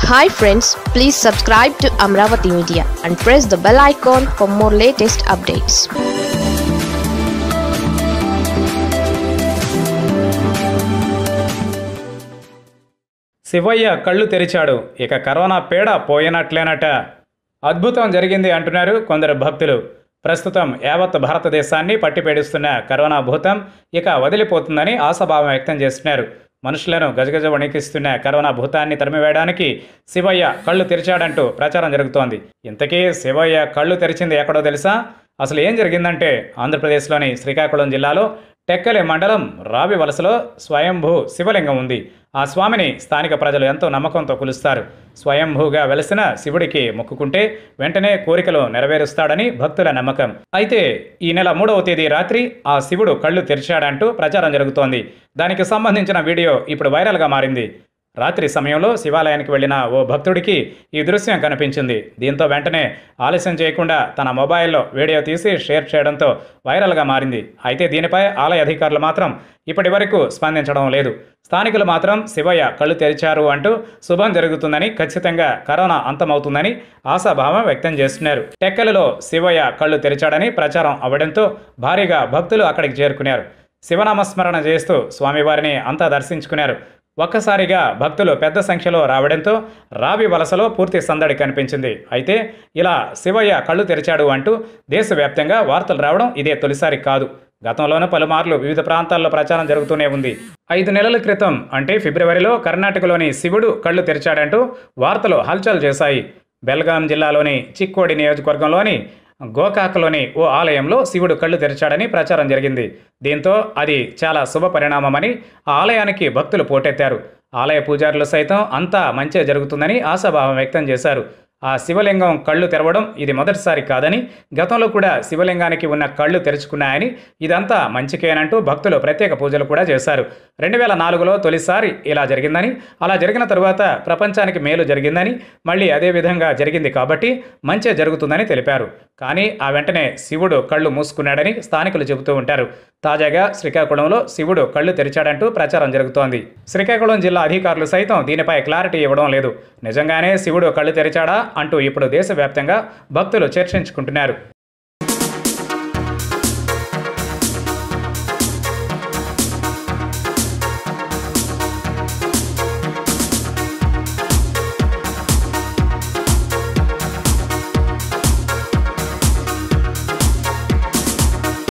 hi friends please subscribe to Amaravati media and press the bell icon for more latest updates Shivayya కళ్ళు తెరిచాడు ఇక corona పీడ పోయినట్లేనట అద్భుతం జరిగింది అంటున్నారు కొందరు భక్తులు ప్రస్తుతం యావత్ భారతదేశాన్ని పట్టిపేడిస్తున్న కరోనా భూతం ఇక వదిలిపోతుందని ఆశాభావం వ్యక్తం చేస్తున్నారు మనుషులను గజగజ వణికిస్తున్న కరోనా భూతాన్ని తరిమివేయడానికి శివయ్య కళ్ళు తెరిచాడంటూ ప్రచారం జరుగుతోంది ఇంతకీ శివయ్య కళ్ళు తెరిచింది ఎక్కడో తెలుసా అసలు ఏం జరిగిందంటే ఆంధ్రప్రదేశ్లోని శ్రీకాకుళం జిల్లాలో టెక్కలి మండలం రావి వలసలో స్వయంభూ శివలింగం ఉంది ఆ స్వామిని స్థానిక ప్రజలు ఎంతో నమ్మకంతో కొలుస్తారు స్వయంభూగా వెలసిన శివుడికి మొక్కుకుంటే వెంటనే కోరికలు నెరవేరుస్తాడని భక్తుల నమ్మకం అయితే ఈ నెల మూడవ తేదీ రాత్రి ఆ శివుడు కళ్ళు తెరిచాడంటూ ప్రచారం జరుగుతోంది దానికి సంబంధించిన వీడియో ఇప్పుడు వైరల్గా మారింది రాత్రి సమయంలో శివాలయానికి వెళ్లిన ఓ భక్తుడికి ఈ దృశ్యం కనిపించింది దీంతో వెంటనే ఆలస్యం చేయకుండా తన మొబైల్లో వీడియో తీసి షేర్ చేయడంతో వైరల్గా మారింది అయితే దీనిపై ఆలయ అధికారులు మాత్రం ఇప్పటి వరకు స్పందించడం లేదు స్థానికులు మాత్రం శివయ్య కళ్ళు తెరిచారు అంటూ శుభం జరుగుతుందని ఖచ్చితంగా కరోనా అంతమవుతుందని ఆశాభావం వ్యక్తం చేస్తున్నారు టెక్కలలో శివయ్య కళ్ళు తెరిచాడని ప్రచారం అవ్వడంతో భారీగా భక్తులు అక్కడికి చేరుకున్నారు శివనామస్మరణ చేస్తూ స్వామివారిని అంతా దర్శించుకున్నారు ఒక్కసారిగా భక్తులు పెద్ద సంఖ్యలో రావడంతో రావి వలసలో పూర్తి సందడి కనిపించింది అయితే ఇలా శివయ్య కళ్ళు తెరిచాడు అంటూ దేశవ్యాప్తంగా వార్తలు రావడం ఇదే తొలిసారి కాదు గతంలోనూ పలుమార్లు వివిధ ప్రాంతాల్లో ప్రచారం జరుగుతూనే ఉంది ఐదు నెలల క్రితం అంటే ఫిబ్రవరిలో కర్ణాటకలోని శివుడు కళ్ళు తెరిచాడంటూ వార్తలు హల్చల్ చేశాయి బెల్గాం జిల్లాలోని చిక్కోడి నియోజకవర్గంలోని గోకాక్లోని ఓ ఆలయంలో శివుడు కళ్ళు తెరిచాడని ప్రచారం జరిగింది దీంతో అది చాలా శుభ పరిణామమని ఆ ఆలయానికి భక్తులు పోటెత్తారు ఆలయ పూజారులు సైతం అంతా మంచే జరుగుతుందని ఆశాభావం వ్యక్తం చేశారు ఆ శివలింగం కళ్ళు తెరవడం ఇది మొదటిసారి కాదని గతంలో కూడా శివలింగానికి ఉన్న కళ్ళు తెరుచుకున్నాయని ఇదంతా మంచికేనంటూ భక్తులు ప్రత్యేక పూజలు కూడా చేశారు రెండు వేల నాలుగులో తొలిసారి ఇలా జరిగిందని అలా జరిగిన తరువాత ప్రపంచానికి మేలు జరిగిందని మళ్ళీ అదే విధంగా జరిగింది కాబట్టి మంచే జరుగుతుందని తెలిపారు కానీ ఆ వెంటనే శివుడు కళ్ళు మూసుకున్నాడని స్థానికులు చెబుతూ ఉంటారు తాజాగా శ్రీకాకుళంలో శివుడు కళ్ళు తెరిచాడంటూ ప్రచారం జరుగుతోంది శ్రీకాకుళం జిల్లా అధికారులు సైతం దీనిపై క్లారిటీ ఇవ్వడం లేదు నిజంగానే శివుడు కళ్ళు తెరిచాడా అంటూ ఇప్పుడు దేశవ్యాప్తంగా భక్తులు చర్చించుకుంటున్నారు